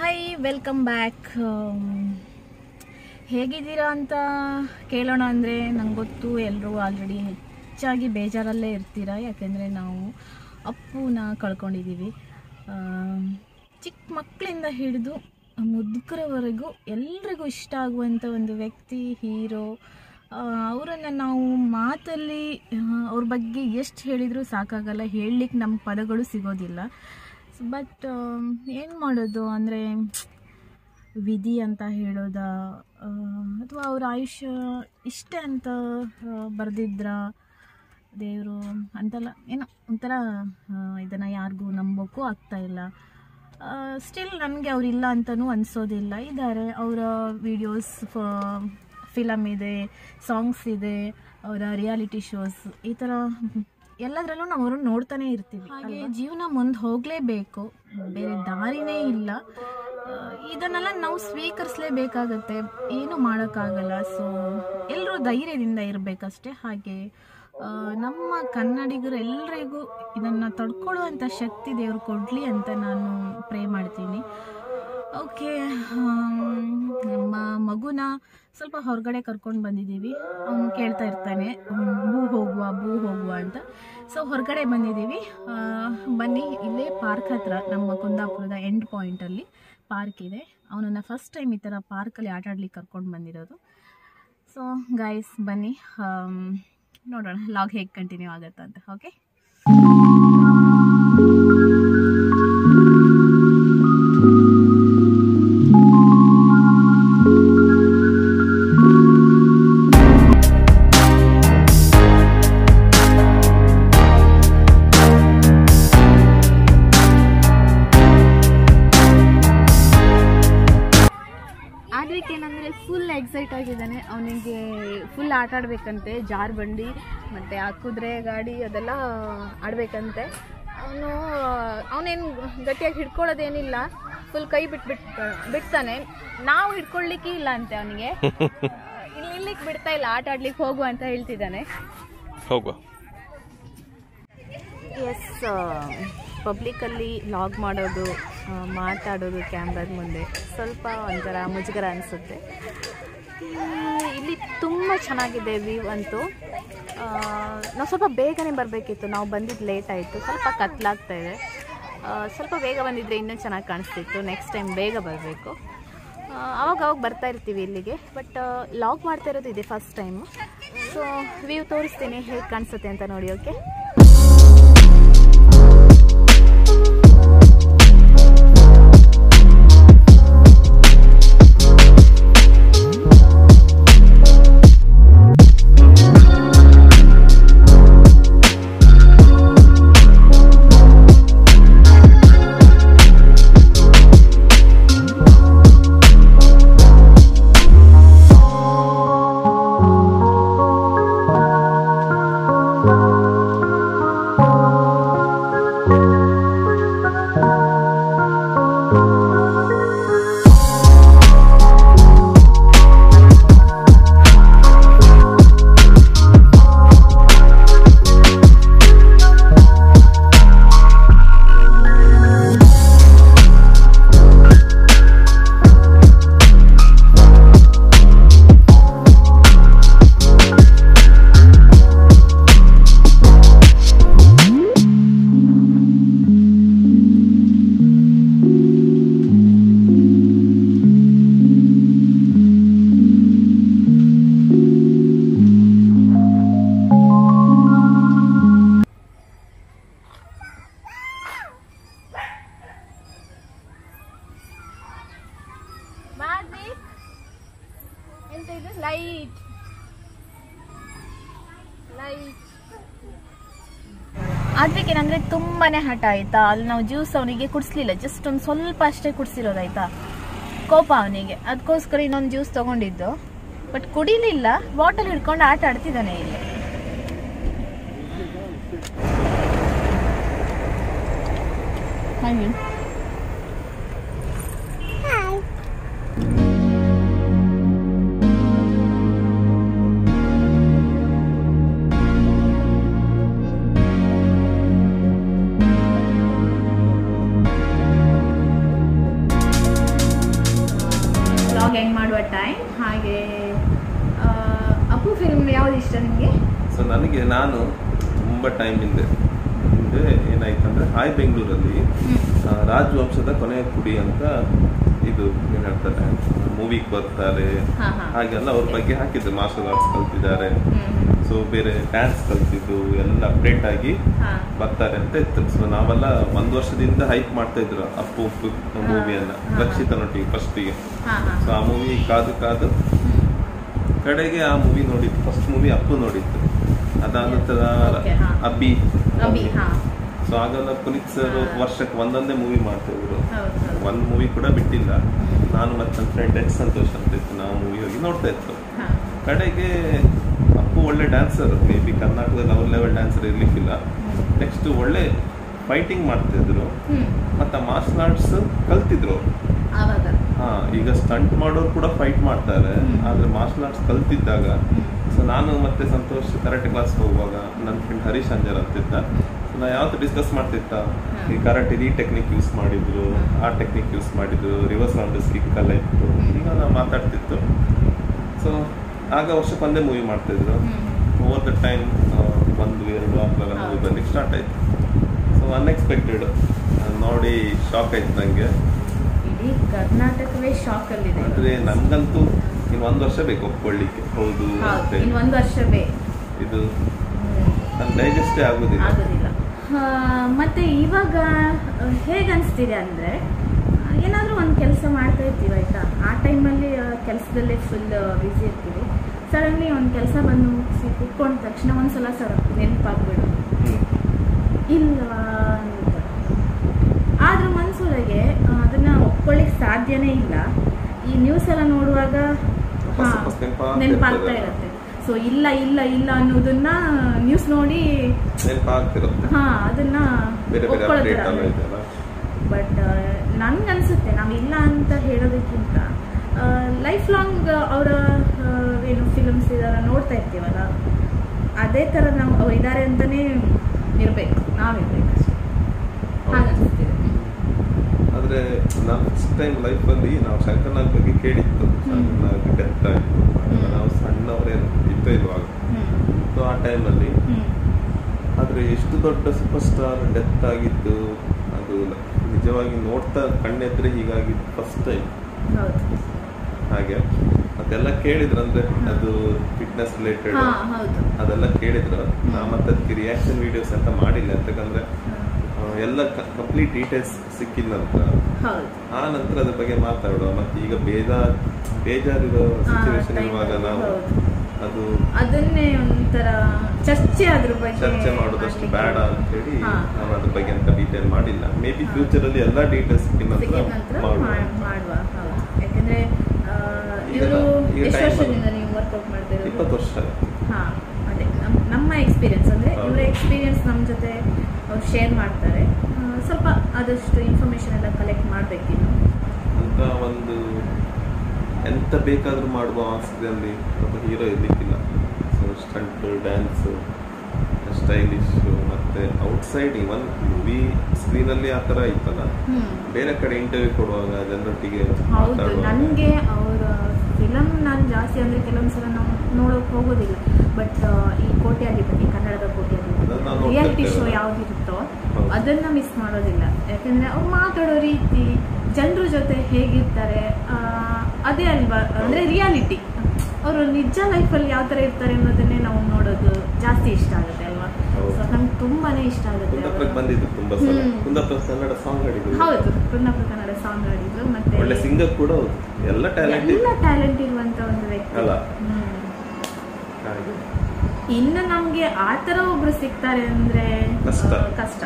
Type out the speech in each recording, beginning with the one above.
Hi welcome back ಹೇಗಿದ್ದೀರಾ ಅಂತ ಕೇಳೋಣ ಅಂದರೆ ನಂಗೆ ಗೊತ್ತು ಎಲ್ಲರೂ ಆಲ್ರೆಡಿ ಹೆಚ್ಚಾಗಿ ಬೇಜಾರಲ್ಲೇ ಇರ್ತೀರಾ ಯಾಕೆಂದರೆ ನಾವು ಅಪ್ಪುನ ಕಳ್ಕೊಂಡಿದ್ದೀವಿ ಆಮ್, ಚಿಕ್ಕ ಮಕ್ಕಳಿಂದ ಹಿಡಿದು ಮುದುಕರವರೆಗೂ ಎಲ್ರಿಗೂ ಇಷ್ಟ ಆಗುವಂಥ ಒಂದು ವ್ಯಕ್ತಿ ಹೀರೋ ಅವರನ್ನು ನಾವು ಮಾತಲ್ಲಿ ಆ, ಅವ್ರ ಬಗ್ಗೆ ಎಷ್ಟು ಹೇಳಿದರೂ ಸಾಕಾಗಲ್ಲ ಹೇಳಲಿಕ್ಕೆ ನಮ್ಮ ಪದಗಳು ಸಿಗೋದಿಲ್ಲ ಬಟ್ ಏನು ಮಾಡೋದು ಅಂದರೆ ವಿಧಿ ಅಂತ ಹೇಳೋದ ಅಥವಾ ಅವ್ರ ಆಯುಷ್ಯ ಇಷ್ಟೇ ಅಂತ ಬರೆದಿದ್ರ ದೇವರು ಅಂತೆಲ್ಲ ಏನೋ ಒಂಥರ ಇದನ್ನು ಯಾರಿಗೂ ನಂಬೋಕ್ಕೂ ಆಗ್ತಾ ಇಲ್ಲ ಸ್ಟಿಲ್ ನನಗೆ ಅವರಿಲ್ಲ ಅಂತಲೂ ಅನಿಸೋದಿಲ್ಲ ಇದ್ದಾರೆ ಅವರ ವಿಡಿಯೋಸ್ ಫಿಲಮ್ ಇದೆ ಸಾಂಗ್ಸ್ ಇದೆ ಅವರ ರಿಯಾಲಿಟಿ ಶೋಸ್ ಈ ಥರ ಎಲ್ಲದರಲ್ಲೂ ನಾವು ಅವ್ರನ್ನ ನೋಡ್ತಾನೆ ಇರ್ತೀವಿ ಹಾಗೆ ಜೀವನ ಮುಂದೆ ಹೋಗಲೇಬೇಕು ಬೇರೆ ದಾರಿನೇ ಇಲ್ಲ ಆ, ಇದನ್ನೆಲ್ಲ ನಾವು ಸ್ವೀಕರಿಸಲೇಬೇಕಾಗತ್ತೆ ಏನು ಮಾಡೋಕ್ಕಾಗಲ್ಲ ಸೊ ಎಲ್ಲರೂ ಧೈರ್ಯದಿಂದ ಇರಬೇಕಷ್ಟೇ ಹಾಗೆ ಆ, ನಮ್ಮ ಕನ್ನಡಿಗರು ಎಲ್ರಿಗೂ ಇದನ್ನು ತಡ್ಕೊಳ್ಳುವಂಥ ಶಕ್ತಿ ದೇವರು ಕೊಡಲಿ ಅಂತ ನಾನು ಪ್ರೇ ಮಾಡ್ತೀನಿ ಓಕೆ ನಮ್ಮ ಮಗುನ ಸ್ವಲ್ಪ ಹೊರಗಡೆ ಕರ್ಕೊಂಡು ಬಂದಿದ್ದೀವಿ ಅವನು ಕೇಳ್ತಾ ಇರ್ತಾನೆ ಹ್ಮ್, ಬೂ ಹೋಗುವ ಬೂ ಹೋಗುವ ಅಂತ ಸೊ ಹೊರಗಡೆ ಬಂದಿದ್ದೀವಿ ಆ, ಬನ್ನಿ ಇಲ್ಲೇ ಪಾರ್ಕ್ ಹತ್ರ ನಮ್ಮ ಕುಂದಾಪುರದ ಎಂಡ್ ಪಾಯಿಂಟಲ್ಲಿ ಪಾರ್ಕ್ ಇದೆ ಅವನನ್ನು ಫಸ್ಟ್ ಟೈಮ್ ಈ ಥರ ಪಾರ್ಕಲ್ಲಿ ಆಟ ಆಡ್ಲಿಕ್ಕೆ ಕರ್ಕೊಂಡು ಬಂದಿರೋದು ಸೊ ಗೈಸ್ ಬನ್ನಿ ಆಮ್, ನೋಡೋಣ ಲಾಗ್ ಹೇಗೆ ಕಂಟಿನ್ಯೂ ಆಗುತ್ತೆ ಅಂತ ಓಕೆ ಆದ್ರಿಕ್ ಏನಂದ್ರೆ ಫುಲ್ ಎಕ್ಸೈಟ್ ಆಗಿದ್ದಾನೆ ಅವನಿಗೆ ಫುಲ್ ಆಟ ಆಡ್ಬೇಕಂತೆ ಜಾರ್ ಬಂಡಿ ಮತ್ತೆ ಆ ಕುದುರೆ ಗಾಡಿ ಅದೆಲ್ಲ ಆಡ್ಬೇಕಂತೆ ಅವನು ಅವನೇನು ಗಟ್ಟಿಯಾಗಿ ಹಿಡ್ಕೊಳ್ಳೋದೇನಿಲ್ಲ ಫುಲ್ ಕೈ ಬಿಟ್ಬಿಟ್ಟು ಬಿಡ್ತಾನೆ ನಾವು ಹಿಡ್ಕೊಳ್ಳಿಕ್ಕೆ ಇಲ್ಲ ಅಂತೆ ಅವನಿಗೆ ಇಲ್ಲಿ ಇಲ್ಲಿಗೆ ಬಿಡ್ತಾ ಇಲ್ಲ ಆಟ ಆಡ್ಲಿಕ್ಕೆ ಹೋಗು ಅಂತ ಹೇಳ್ತಿದ್ದಾನೆ ಹೋಗುವ ಎಸ್ ಪಬ್ಲಿಕಲ್ಲಿ ಲಾಗ್ ಮಾಡೋದು ಆ, ಮಾತಾಡೋದು ಕ್ಯಾಮ್ರಾದ ಮುಂದೆ ಸ್ವಲ್ಪ ಒಂಥರ ಮುಜುಗರ ಅನಿಸುತ್ತೆ ಇಲ್ಲಿ ತುಂಬ ಚೆನ್ನಾಗಿದೆ ವ್ಯೂ ಅಂತೂ ಆ, ನಾವು ಸ್ವಲ್ಪ ಬೇಗನೆ ಬರಬೇಕಿತ್ತು ನಾವು ಬಂದಿದ್ದು ಲೇಟ್ ಆಯಿತು ಸ್ವಲ್ಪ ಕತ್ಲಾಗ್ತಾ ಇದೆ ಆ, ಸ್ವಲ್ಪ ಬೇಗ ಬಂದಿದ್ರೆ ಇನ್ನೂ ಚೆನ್ನಾಗಿ ಕಾಣಿಸ್ತಿತ್ತು ನೆಕ್ಸ್ಟ್ ಟೈಮ್ ಬೇಗ ಬರಬೇಕು ಅವಾಗ ಅವಾಗ ಬರ್ತಾ ಇರ್ತೀವಿ ಇಲ್ಲಿಗೆ ಬಟ್ ಲಾಗ್ ಮಾಡ್ತಾ ಇರೋದು ಇದೆ ಫಸ್ಟ್ ಟೈಮು ಸೊ ವ್ಯೂ ತೋರಿಸ್ತೀನಿ ಹೇಗೆ ಕಾಣಿಸುತ್ತೆ ಅಂತ ನೋಡಿ ಓಕೆ ಎಂತ ಇದು ಲೈಟ್ ಲೈಟ್ ಅದಕ್ಕೆ ಏನಂದ್ರೆ ತುಂಬಾನೇ ಹಠ ಆಯ್ತಾ ಅಲ್ಲಿ ನಾವು ಜ್ಯೂಸ್ ಅವನಿಗೆ ಕುಡಿಸ್ಲಿಲ್ಲ ಜಸ್ಟ್ ಒಂದು ಸ್ವಲ್ಪ ಅಷ್ಟೇ ಕುಡಿಸಿರೋದಾಯ್ತಾ ಕೋಪ ಅವನಿಗೆ ಅದಕ್ಕೋಸ್ಕರ ಇನ್ನೊಂದು ಜ್ಯೂಸ್ ತಗೊಂಡಿದ್ದು ಬಟ್ ಕುಡಿಲಿಲ್ಲ ಬಾಟಲ್ ಹಿಡ್ಕೊಂಡು ಆಟ ಆಡ್ತಿದ್ದಾನೆ ಇಲ್ಲಿ ಹಾಗೆ ಆ ಟೈಮ್ ಹಾಗೆ ಆ, ಅಪ್ಪು ಫಿಲ್ಮ್ ಯಾವ್ದು ಇಷ್ಟ ನಿಮಗೆ ಸೊ ನನಗೆ ನಾನು ತುಂಬ ಟೈಮ್ ಹಿಂದೆ ಹಿಂದೆ ಏನಾಯ್ತಂದ್ರೆ ಹಾಯ್ ಬೆಂಗಳೂರಲ್ಲಿ ಆ, ರಾಜವಂಶದ ಕೊನೆಯ ಕುಡಿ ಅಂತ ಇದು ಏನ್ ಹೇಳ್ತಾರೆ ಮೂವಿಗೆ ಬರ್ತಾರೆ ಹಾ, ಹಾ. ಹಾಗೆಲ್ಲ ಅವ್ರ ಬಗ್ಗೆ ಹಾಕಿದ್ರು ಮಾರ್ಷಲ್ ಆರ್ಟ್ಸ್ ಕಲ್ತಿದ್ದಾರೆ ಸೊ ಬೇರೆ ಡ್ಯಾನ್ಸ್ ಕಲ್ತಿದ್ದು ಎಲ್ಲ ಅಪ್ಡೇಟ್ ಆಗಿ ಹಾ. ಬರ್ತಾರೆ ಅಂತ ಇತ್ತು ಸೊ ನಾವೆಲ್ಲ ಒಂದ್ ವರ್ಷದಿಂದ ಹೈಪ್ ಮಾಡ್ತಾ ಇದ್ರು ಅಪ್ಪು ಉಪ್ಪು ಮೂವಿಯನ್ನ ಹಾ. ರಕ್ಷಿತ ನೊಟ್ಟಿಗೆ ಫಸ್ಟಿಗೆ ಹಾ ಹಾ ಸೊ ಆ ಮೂವಿ ಕಾದು ಕಾದು ಕಡೆಗೆ ಆ ಮೂವಿ ನೋಡಿದ್ದು ಫಸ್ಟ್ ಮೂವಿ ಅಪ್ಪು ನೋಡಿದ್ದು ಅದಾದ ನಂತರ Okay, ಹಾ. ಅಬ್ಬಿ ಅಭಿ ಹಾ ಸೊ ಆಗೆಲ್ಲ ಪುನೀತ್ ಸರ್ ಹಾ. ವರ್ಷಕ್ಕೆ ಒಂದೊಂದೇ ಮೂವಿ ಮಾಡ್ತಾ ಇದ್ರು ಹೌದು ಹೌದು ಒಂದ್ ಮೂವಿ ಕೂಡ ಬಿಟ್ಟಿಲ್ಲ ನಾನು ಮತ್ತೆ ನನ್ನ ಫ್ರೆಂಡ್ ಎಚ್ ಸಂತೋಷ್ ಅಂತ ಇತ್ತು ನಾವು ಮೂವಿ ಹೋಗಿ ನೋಡ್ತಾ ಇತ್ತು ಹಾ ಕಡೆಗೆ ಅಪ್ಪು ಒಳ್ಳೆ ಡ್ಯಾನ್ಸರ್ ಮೇ ಬಿ ಕರ್ನಾಟಕದಲ್ಲಿ ಅವ್ರ ಲೆವೆಲ್ ಡ್ಯಾನ್ಸರ್ ಇರ್ಲಿಕ್ಕಿಲ್ಲ ನೆಕ್ಸ್ಟ್ ಒಳ್ಳೆ ಫೈಟಿಂಗ್ ಮಾಡ್ತಿದ್ರು ಹ್ಮ್ ಮತ್ತೆ ಮಾರ್ಷಲ್ ಆರ್ಟ್ಸ್ ಕಲ್ತಿದ್ರು ಅವ್ರು. ಆವಾಗ ಹಾ ಈಗ ಸ್ಟಂಟ್ ಮಾಡೋರು ಕೂಡ ಫೈಟ್ ಮಾಡ್ತಾರೆ ಹ್ಮ್. ಆದ್ರೆ ಮಾರ್ಷಲ್ ಆರ್ಟ್ಸ್ ಕಲ್ತಿದ್ದಾಗ ಸೊ ನಾನು ಮತ್ತೆ ಸಂತೋಷ್ ಕರಾಟೆ ಕ್ಲಾಸ್ ಹೋಗುವಾಗ ನನ್ನ ಫ್ರೆಂಡ್ ಹರೀಶ್ ಅಂಜರ್ ಅಂತಿದ್ದ ಸೊ ನಾ ಯಾವತ್ತು ಡಿಸ್ಕಸ್ ಮಾಡ್ತಿದ್ದ ಈ ಕರಾಟೆ ಈ ಟೆಕ್ನಿಕ್ ಯೂಸ್ ಮಾಡಿದ್ರು ಆ ಟೆಕ್ನಿಕ್ ಯೂಸ್ ಮಾಡಿದ್ರು ರಿವರ್ಸ್ ರೌಂಡ್ ಸ್ಕಿಕ್ ಎಲ್ಲ ಇತ್ತು ಈಗ ನಾವು ಮಾತಾಡ್ತಿತ್ತು ಸೊ ಆಗ ವರ್ಷಕ್ಕೆ ಒಂದೇ ಮೂವಿ ಮಾಡ್ತಿದ್ರು ಓವರ್ ದ ಟೈಮ್ ಒಂದು ಎರಡು ಆ ಥರ ಮೂವಿ ಹೌದು. ಬರ್ಲಿಕ್ಕೆ ಸ್ಟಾರ್ಟ್ ಆಯ್ತು ಸೊ ಅನ್ಎಕ್ಸ್ಪೆಕ್ಟೆಡ್ ನೋಡಿ ಶಾಕ್ ಆಯ್ತು ನನಗೆ ಇಡೀ ಕರ್ನಾಟಕವೇ ಶಾಕ್ ಅಲ್ಲಿದೆ ಆದ್ರೆ ನಮ್ಗಂತೂ ಇನ್ನು ಒಂದು ವರ್ಷ ಬೇಕು ಒಪ್ಕೊಳ್ಳಿಕ್ಕೆ ಹೌದು ಹೌದು ಮತ್ತೆ ಇನ್ ಒಂದ್ ವರ್ಷವೇ ಇದು ನನ್ ಡೈಜೆಸ್ಟೇ ಆಗುದಿಲ್ಲ ಆಗೋದಿಲ್ಲ ಆ, ಮತ್ತೆ ಇವಾಗ ಹೇಗೆ ಅನಿಸ್ತಿದೆ ಅಂದರೆ ಏನಾದರೂ ಒಂದು ಕೆಲಸ ಮಾಡ್ತಾ ಇರ್ತೀವಿ ಆಯಿತಾ ಆ ಟೈಮಲ್ಲಿ ಕೆಲಸದಲ್ಲೇ ಫುಲ್ ಬ್ಯುಸಿ ಇರ್ತೀವಿ ಸಡನ್ಲಿ ಒಂದು ಕೆಲಸ ಬಂದು ಮುಗಿಸಿ ಕುತ್ಕೊಂಡ ತಕ್ಷಣ ಒಂದ್ಸಲ ಸಡ ನೆನಪಾಗ್ಬಿಡೋದು ಹ್ಮ್. ಇಲ್ಲ ಅಂತ ಆದ್ರೂ ಮನ್ಸೊಳಗೆ ಆ, ಅದನ್ನ ಒಪ್ಕೊಳ್ಳಿಕ್ ಸಾಧ್ಯನೇ ಇಲ್ಲ ಈ ನ್ಯೂಸ್ ಎಲ್ಲ ನೋಡುವಾಗ ಹಾ, ವಾಪಸ್ ವಾಪಸ್ ನೆನ್ಪಾಗ್ತಾ ನೆನಪಾಗ್ತಾ ಇರ್ತದೆ. ಇರುತ್ತೆ ಸೊ ಇಲ್ಲ ಇಲ್ಲ ಇಲ್ಲ ಅನ್ನೋದನ್ನ ನ್ಯೂಸ್ ನೋಡಿ ನೆನಪಾಗ್ತಿರುತ್ತೆ ಹಾ ಅದನ್ನ ಬೇರೆ ಬೇರೆ ಅಪ್ಡೇಟ್ ಎಲ್ಲ ಇದೆಯಲ್ಲ ಬಟ್ ನನ್ಗನ್ಸುತ್ತೆ ನಾವು ಇಲ್ಲ ಅಂತ ಹೇಳೋದಕ್ಕಿಂತ ಲೈಫ್ ಲಾಂಗ್ ಅವರ ಏನು ಫಿಲಮ್ಸ್ ಇದಾರ ನೋಡ್ತಾ ಇರ್ತೀವಲ್ಲ ಅದೇ ಥರ ನಾವು ಅವ್ರು ಇದ್ದಾರೆ ಅಂತಲೇ ಇರಬೇಕು ನಾವಿರ್ಬೇಕು ಅಷ್ಟೇ ಹಾಗನ್ಸುತ್ತಿದೆ ಆದ್ರೆ ನಾನು ಫಸ್ಟ್ ಟೈಮ್ ಲೈಫಲ್ಲಿ ನಾವು ಶಂಕರ್ನಾಗ್ ಬಗ್ಗೆ ಕೇಳಿತ್ತು ಶಂಕರ್ನಾಗ್ ಡೆತ್ ಆಯ್ತು ಆಗ ನಾವು ಸಣ್ಣವರೇ ಇತ್ತು ಇರುವಾಗ ಹ್ಮ್ ಸೊ ಆ ಟೈಮಲ್ಲಿ ಹ್ಮ್ ಆದ್ರೆ ಎಷ್ಟು ದೊಡ್ಡ ಸೂಪರ್ ಸ್ಟಾರ್ ಡೆತ್ ಆಗಿದ್ದು ಅದು ನಿಜವಾಗಿ ನೋಡ್ತಾ ಕಣ್ಣೆದ್ರೆ ಹೀಗಾಗಿದ್ದು ಫಸ್ಟ್ ಟೈಮ್ ಹೌದು ಹಾಗೆ ಅದೆಲ್ಲ ಕೇಳಿದ್ರಂದ್ರೆ ಅದು ಫಿಟ್ನೆಸ್ ರಿಲೇಟೆಡ್ ಹಾ ಹೌದು ಅದೆಲ್ಲ ಕೇಳಿದ್ರು ನಾ ಮತ್ತೆ ಅದಕ್ಕೆ ರಿಯಾಕ್ಷನ್ ವಿಡಿಯೋಸ್ ಅಂತ ಮಾಡಿಲ್ಲ ಯಾಕಂದ್ರೆ ಆ, ಎಲ್ಲ ಕಂಪ್ಲೀಟ್ ಡೀಟೇಲ್ಸ್ ಸಿಕ್ಕಿದ ನಂತರ ಹೌದು ಆ ನಂತರ ಅದ್ರ ಬಗ್ಗೆ ಮಾತಾಡುವ ಮತ್ತೆ ಈಗ ಬೇಜಾರ್ ಬೇಜಾರಿರೋ ಆ, ಸಿಚುವೇಶನ್ time ಇರುವಾಗ ಅಲ್ಲಿ ನಾವು ಹೌದು. ಅದು ಅದನ್ನೇ ಒಂಥರ ಚರ್ಚೆ ಅದ್ರ ಬಗ್ಗೆ ಚರ್ಚೆ ಮಾಡೋದಷ್ಟು ಮಾಡ್ಲಿಕ್ಕೆ ಬೇಡ ಅಂತ ಹೇಳಿ ಹಾ. ನಾನು ಅದ್ರ ಬಗ್ಗೆ ಅಂತ ಡೀಟೇಲ್ ಮಾಡಿಲ್ಲ ಮೇ ಬಿ ಹಾ. ಫ್ಯೂಚರ್ ಅಲ್ಲಿ ಎಲ್ಲಾ ಡೀಟೇಲ್ಸ್ ಸಿಕ್ಕಿದ ಸಿಕ್ಕಿದ ನಂತರ ನಂತರ ಮಾಡುವ ಮಾಡ್- ಮಾಡುವ ಹೌದು ಯಾಕಂದ್ರೆ ಈಗ ಇವರು ಈಗ ಎಷ್ಟು time ವರ್ಷದಿಂದ ನೀವು ವರ್ಕೌಟ್ ಮಾಡ್ತಾ ಇರೋದು ಇಪ್ಪತ್ತು ವರ್ಷ ಹಾ ಅದೇ ನಮ್- ನಮ್ಮ ಎಕ್ಸ್ಪೀರಿಯನ್ಸ್ ಅಂದ್ರೆ ಹೌದು. ಇವರ ಎಕ್ಸ್ಪೀರಿಯನ್ಸ್ ನಮ್ಮ ಜೊತೆ ಅವ್ರು ಶೇರ್ ಮಾಡ್ತಾರೆ ಆ, ಸ್ವಲ್ಪ ಆದಷ್ಟು ಇನ್ಫಾರ್ಮೇಶನ್ ಎಲ್ಲ ಕಲೆಕ್ಟ್ ಮಾಡ್ಬೇಕಿನ್ನು ಅಂತ ಒಂದು ಎಂತ ಬೇಕಾದ್ರೂ ಮಾಡುವ ಆಸಕ್ತಿಯಲ್ಲಿ ಒಬ್ಬ ಹೀರೋ ಇರ್ಲಿಕ್ಕಿಲ್ಲ ಸೊ ಸ್ಟಂಟ್ ಡ್ಯಾನ್ಸ್ ಸ್ಟೈಲಿಶ್ ಮತ್ತೆ ಔಟ್ಸೈಡ್ ಇವನ್ ಮೂವಿ ಸ್ಕ್ರೀನಲ್ಲಿ ಆ ಥರ ಇತ್ತಲ್ಲ ಹ್ಮ್ ಬೇರೆ ಕಡೆ ಇಂಟರ್ವ್ಯೂ ಕೊಡುವಾಗ ಜನರೊಟ್ಟಿಗೆ ಹೌದು ಮಾತಾಡುವಾಗ ನನಗೆ ಅವರ ಫಿಲಮ್ ನಾನು ಜಾಸ್ತಿ ಅಂದರೆ ಕೆಲವೊಂದ್ಸಲ ನಾವು ನೋಡೋಕೆ ಹೋಗೋದಿಲ್ಲ ಬಟ್ ಈ ಕೋಟ್ಯಾಧಿಪತಿ ಕನ್ನಡದ ಅದನ್ನ ಕೋಟ್ಯಾಧಿಪತಿ ನಾವು ನೋಡ್ತಾ ರಿಯಾಲಿಟಿ ಶೋ ಇರ್ತೇವಲ್ಲ. ಯಾವುದಿರುತ್ತೋ ಹೌದು. ಅದನ್ನ ಮಿಸ್ ಮಾಡೋದಿಲ್ಲ ಯಾಕಂದ್ರೆ ಅವ್ರು ಮಾತಾಡೋ ರೀತಿ ಜನರ ಜೊತೆ ಹೇಗಿರ್ತಾರೆ ಆ, ಅದೇ ಅಲ್ವಾ ಅಂದ್ರೆ ರಿಯಾಲಿಟಿ ಅವರು ನಿಜ ಲೈಫಲ್ಲಿ ಯಾವ ಥರ ಇರ್ತಾರೆ ಅನ್ನೋದನ್ನೇ ನಾವು ನೋಡೋದು ಜಾಸ್ತಿ ಇಷ್ಟ ಆಗುತ್ತೆ ಅಲ್ವಾ ಹೌದು. ಸೊ ನಂಗೆ ತುಂಬಾನೇ ಇಷ್ಟ ಆಗುತ್ತೆ ಕುಂದಾಪುರಕ್ಕೆ ಅವ್ರ- ಬಂದಿದ್ದು ತುಂಬಾ ಸಲ ಹ್ಮ್. ಕುಂದಾಪುರ ಕನ್ನಡ ಸಾಂಗ್ ಹಾಡಿದ್ರು ಹೌದು ಕುಂದಾಪುರ ಕನ್ನಡ ಸಾಂಗ್ ಆಡಿದ್ರು ಮತ್ತೆ ಒಳ್ಳೆ ಸಿಂಗರ್ ಕೂಡ ಹೌದು ಎಲ್ಲ ಟ್ಯಾಲೆಂಟ್ ಎಲ್ಲ ಟ್ಯಾಲೆಂಟ್ ಇರುವಂತ ಒಂದು ವ್ಯಕ್ತಿ ಅಲ್ಲ. ಹ್ಮ್. ಹಾಗೆ ಇನ್ನು ನಮ್ಗೆ ಆ ತರ ಒಬ್ರು ಸಿಗ್ತಾರೆ ಅಂದ್ರೆ ಕಷ್ಟ. ಆ, ಕಷ್ಟ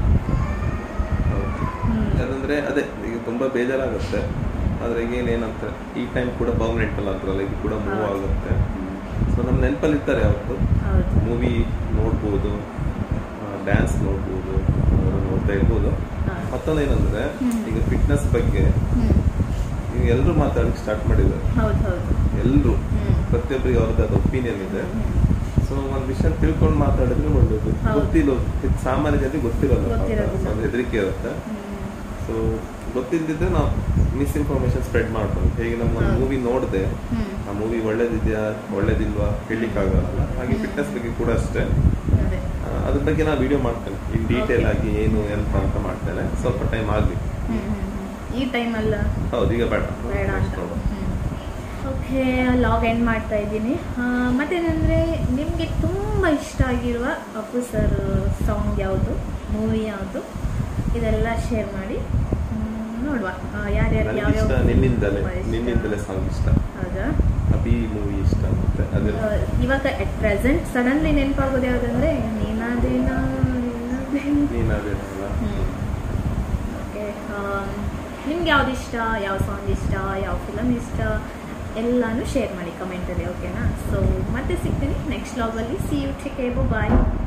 ಹೌದು. ಹ್ಮ್. ಯಾಕಂದ್ರೆ ಅದೇ ಈಗ ತುಂಬಾ ಬೇಜಾರಾಗುತ್ತೆ ಆದ್ರೆ ಈಗ ಏನೇನಂತ ಈ ಟೈಮ್ ಕೂಡ ಪರ್ಮನೆಂಟ್ ಅಲ್ಲ ಅಂತಾರಲ್ಲ ಇದು ಕೂಡ ಮೂವ್ ಹೌದು. ಆಗುತ್ತೆ ಸೊ ನಮ್ಮ ನೆನಪಲ್ಲಿ ಇರ್ತಾರೆ ಅವತ್ತು ಹೌದು ಮೂವಿ ನೋಡ್ಬೋದು ಡ್ಯಾನ್ಸ್ ನೋಡ್ಬೋದು ಅವ್ರು ನೋಡ್ತಾ ಇರ್ಬೋದು ಹಾ. ಮತ್ತೊಂದೇನಂದ್ರೆ ಹ್ಮ್. ಈಗ ಫಿಟ್ನೆಸ್ ಬಗ್ಗೆ ಹ್ಮ್. ಈಗ ಎಲ್ಲರೂ ಮಾತಾಡಕ್ಕೆ ಸ್ಟಾರ್ಟ್ ಮಾಡಿದ್ದಾರೆ ಹೌದು ಹೌದು ಎಲ್ಲರೂ ಹ್ಮ್. ಪ್ರತಿಯೊಬ್ಬರಿಗೆ ಅವ್ರದ್ದಾದ ಒಪಿನಿಯನ್ ಇದೆ ಹ್ಮ್. ಸೊ ಒಂದ್ ವಿಷಯ ತಿಳ್ಕೊಂಡು ಮಾತಾಡಿದ್ರೆ ಒಳ್ಳೇದು ಹೌದು. ಗೊತ್ತಿಲ್ಲ ಸಾಮಾನ್ಯ ಜನರಿಗೆ ಗೊತ್ತಿರಲ್ಲ ಗೊತ್ತಿರೋದಿಲ್ಲ. ಒಂದು ಹೆದರಿಕೆ ಇರುತ್ತೆ ಹ್ಮ್. ಸೊ ಗೊತ್ತಿದ್ದಿದ್ರೆ ನಾವು ಮಿಸ್ಇನ್ಫಾರ್ಮೇಶನ್ ಸ್ಪ್ರೆಡ್ ಮಾಡ್ಬೋದು ಹೇಗೆ ನಮ್ಮ ಹೌದು. ಮೂವಿ ನೋಡಿದೆ ಹ್ಮ್ ಆ ಮೂವಿ ಒಳ್ಳೇದಿದೆಯಾ ಒಳ್ಳೇದಿಲ್ವಾ ಹೇಳಲಿಕ್ಕಾಗಲ್ಲ ಹಾಗೆ ಫಿಟ್ನೆಸ್ ಬಗ್ಗೆ ಕೂಡ ಅಷ್ಟೇ ಅದೇ ಆ, ಅದ್ರ ಬಗ್ಗೆ ನಾನು ವಿಡಿಯೋ ಮಾಡ್ತೇನೆ ಇನ್ ಡೀಟೇಲ್ Okay. ಆಗಿ ಏನು ಎಂತ ಅಂತ ಮಾಡ್ತೇನೆ ಸ್ವಲ್ಪ ಟೈಮ್ ಆಗಲಿ ಹ್ಮ್ ಹ್ಮ್ ಹ್ಮ್. ಈ ಟೈಮಲ್ಲ ಹೌದು ಈಗ ಬೇಡ ಬೇಡ ಅಂತ Next ನೋಡುವ. ಓಕೆ ಲಾಗ್ ಎಂಡ್ ಮಾಡ್ತಾ ಇದ್ದೀನಿ ಮತ್ತೇನಂದರೆ ನಿಮಗೆ ತುಂಬ ಇಷ್ಟ ಆಗಿರುವ ಅಪ್ಪು ಸರ್ ಸಾಂಗ್ ಯಾವುದು ಮೂವಿ ಯಾವುದು ಇದೆಲ್ಲ ಶೇರ್ ಮಾಡಿ ಹ್ಮ್, ನೋಡುವ ಆ, ಯಾರ್ಯಾರು ನನಗೆ ಯಾವ್ಯಾವ ಇಷ್ಟ ನಿನ್ನಿಂದಲೇ ತುಂಬ ಇಷ್ಟ. ನಿನ್ನಿಂದಲೇ ಸಾಂಗ್ ಇಷ್ಟ ಹೌದಾ ಅಭಿ ಮೂವಿ ಇಷ್ಟ ಮತ್ತೆ ಅದೇ ಆ, ಇವಾಗ ಅಟ್ ಪ್ರೆಸೆಂಟ್ ಸಡನ್ಲಿ ನೆನಪಾಗೋದು ಯಾವುದಂದ್ರೆ ನೀನಾದೇನ ನೀನಾದೇನಲ್ಲ ಓಕೆ ನಿಮ್ಗೆ ಯಾವ್ದು ಇಷ್ಟ ಯಾವ ಸಾಂಗ್ ಇಷ್ಟ ಯಾವ ಫಿಲಮ್ ಇಷ್ಟ ಎಲ್ಲಾನು ಶೇರ್ ಮಾಡಿ ಕಮೆಂಟಲ್ಲಿ ಓಕೆನಾ ಸೊ ಮತ್ತೆ ಸಿಗ್ತೀನಿ ನೆಕ್ಸ್ಟ್ ಲಾಗಲ್ಲಿ ಸಿ ಯು ಟೇಕ್ ಬಾಯ್